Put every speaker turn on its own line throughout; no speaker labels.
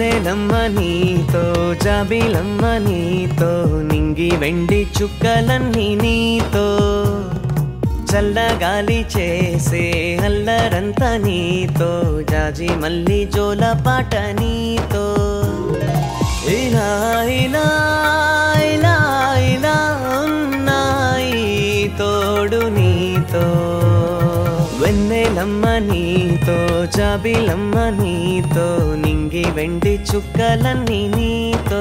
వెన్నెలమ్మ నీతో జాబిలమ్మ నీతో నింగి వెండి చుక్కలన్నీ నీతో చల్లగాలి చేసే అల్లరంతా నీతో జాజి మల్లి జోల పాట నీతో ఇలా ఇలా ఇలా ఇలా ఉన్నాయి తోడు నీతో వెన్నెలమ్మ నీతో జాబిలమ్మ నీతో నింగి వెండి చుక్కలన్నీ నీతో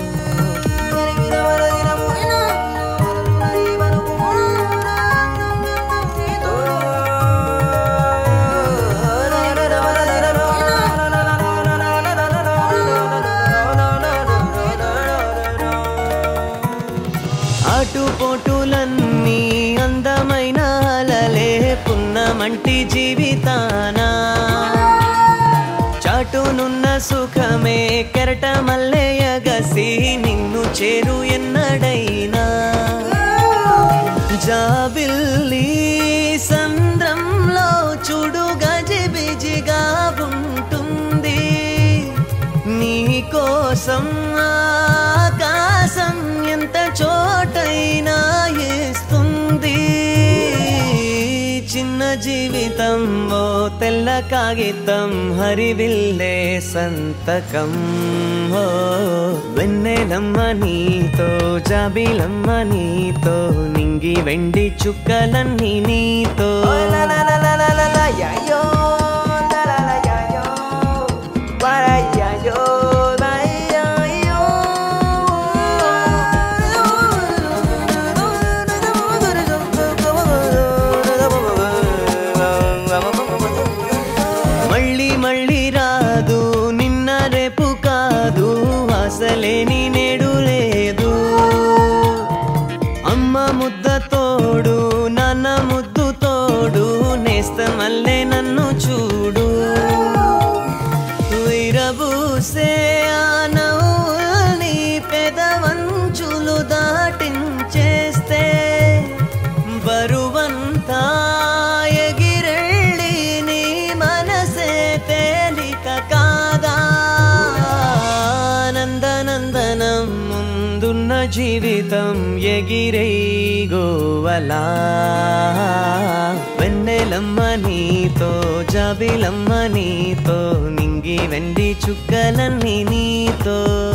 ఆటుపోటులన్నీ అందమైన అలలే పున్నమంటి జీవితానా చాటునున్న సుఖమే కెరట మల్లెయగసి నిన్ను చేరు ఎన్నడైనా జాబిల్లి సంద్రంలో చూడు గజిబిజిగా ఉంటుంది నీ కోసం ఆకాశం ఎంత చోటైనా ఇస్తుంది చిన్న జీవితం ఓ తెల్ల కాగితం హరివిల్లే సంతకం ఓ వెన్నెలమ్మ నీతో జాబిలమ్మ నీతో నింగి వెండి చుక్కలన్నీ నీతో మళ్ళీ మళ్ళీ రాదు నిన్న రేపు కాదు అసలేని నేడు లేదు అమ్మ ముద్ద తోడు నాన్న ముద్దు తోడు నేస్త మల్లె నన్ను చూడు విరబూసే ఆ నవ్వుల్ని పెదవంచులు దాటించేస్తే బరువంతా ఎగిరెళ్ళి నీ మనసే తేలిక కాదా నందనందనం ముందున్న జీవితం ఎగిరే గోవలా వెన్నెలమ్మ నీతో జాబిలమ్మ నీతో నింగి వెండి చుక్కలన్నీ నీతో